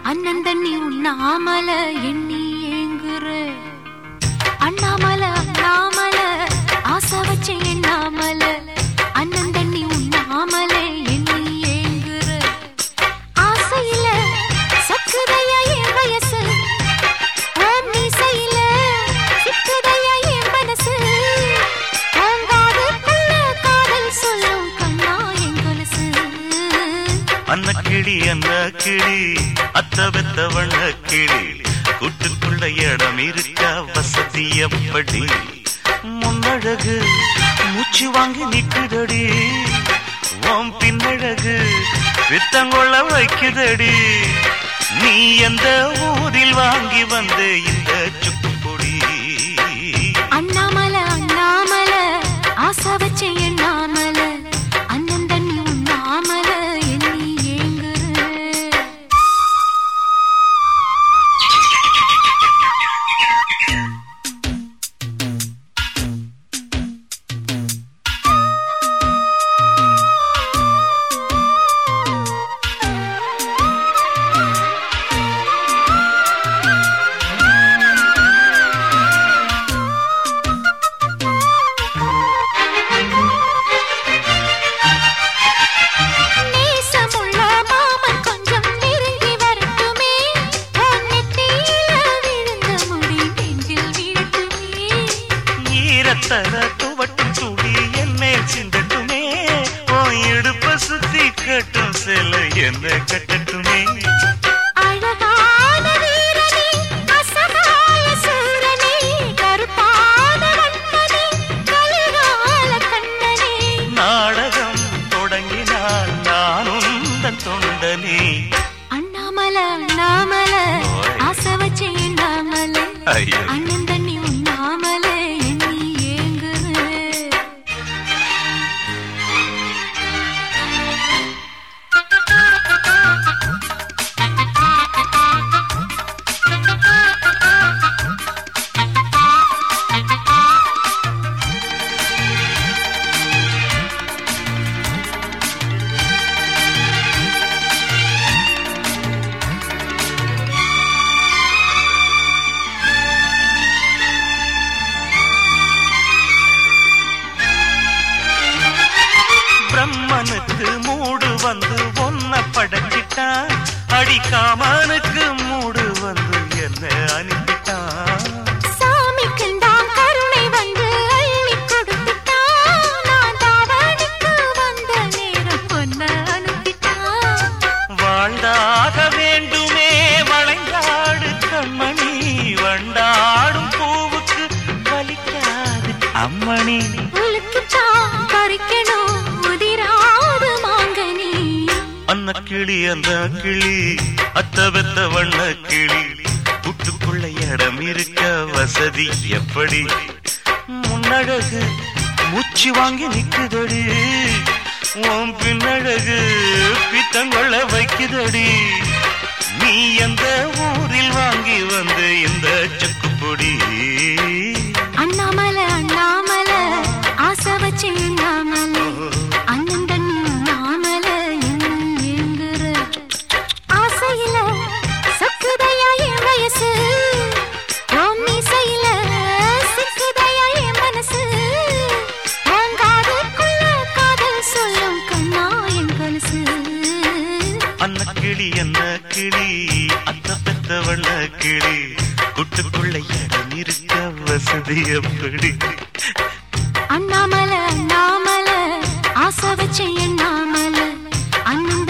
அண்ணன் தண்ணி உண்ணாமல எண்ணி ஏங்குற அண்ணாமல அண்ணாமல ஆசை வச்ச எண்ணாமல அண்ணன் தண்ணி உண்ணாமல எண்ணி ஏங்குற ஆசையில சக்குதையா என் வயசு ஓம் மீசையில சிக்குதையா என் மனசு ஓங்காதுக்குள்ள காதல் சொல்லும் கண்ணா என் கொலுசு அன்ன கிளி அன்ன கிளி அத்த வெத்த வண்ண கிளி கூட்டுக்குள்ள இடம் இருக்கா வசதி எப்படி முன்னழகு மூச்சு வாங்கி நிக்குதடி ஓம் பின்னழகு வித்தங்கொள்ள வைக்குதடி நீ எந்த ஊரில் வாங்கி வந்த இந்த சுக்குப்பொடி அண்ணாமல அண்ணாமல ஆசை வச்ச எண்ணாமல அண்ணன் தண்ணி உண்ணாமல எண்ணி ஏங்குற நேசமுள்ள மாமன் கொஞ்சம் நெருங்கி வரட்டுமே உன் நெத்தியில விழுந்த முடி நெஞ்சில் விழட்டுமே ஈரத்தர துவட்டும் துளி என் மேல் சிந்தட்டுமே ஓ இடுப்ப சுத்தி கட்டும் சில என்ன கட்டட்டுமே அழகான வீரனே அசகாய சூரனே கருப்பான வண்ணனே கலிகால கண்ணனே நாடகம் தொடங்கினால் நானும் தன் தொண்டனே அண்ணாமல அண்ணாமல ஆசை வச்ச எண்ணாமல ஐயோ. அண்ணன் தண்ணி உண்ணாமல எண்ணி ஏங்குற பிரம்மனுக்கு மூடு வந்து ஒன்ன படைச்சிட்டான் அடிக்காமனுக்கு மூடு வந்து என்ன அனுப்பிட்டான் சாமிக்குள் தான் கருணை வந்து அள்ளி கொடுத்துட்டான் நான் தாவணிக்கு வந்த நேரம் பொன்ன அனுப்பிட்டான் வாழ்ந்தாக வேண்டுமே வளைந்தாடு கண்மணி வண்டாடும் பூவுக்கு வலிக்காது அம்மணி உலுக்கிட்டான் பறிக்கணும் உதிராது மாங்கனி அன்ன கிளி அந்த கிளி அத்த வெத்த வண்ண கிளி புட்டுக்குள்ள இடம் இருக்க வசதி எப்படி முன்னழகு மூச்சு வாங்கி நிக்குதடி உன் பின்னழகு பித்தங்கொள்ள வைக்குதடி நீ எந்த ஊரில் வாங்கி வந்த இந்த சக்குப்பொடி அண்ணாமல அண்ணாமல ஆசை வச்சு எண்ணாமல அண்ணன் தண்ணி உண்ணாமல என்ன ஏங்குற ஆசையில சக்குதையா என் வயசு உன் மீசையில சிக்குதையா என் மனசு உன் காதுக்குள்ள காதல் சொல்லும் கண்ணா என் கொலுசு அன்ன கிளி என்ன கிளி அத்த பெத்த வண்ண கிளி குட்டுக்குள்ள இடம் இருக்க வசதி எப்படி அண்ணாமல அண்ணாமல ஆசை வச்ச எண்ணாமல அண்ணன்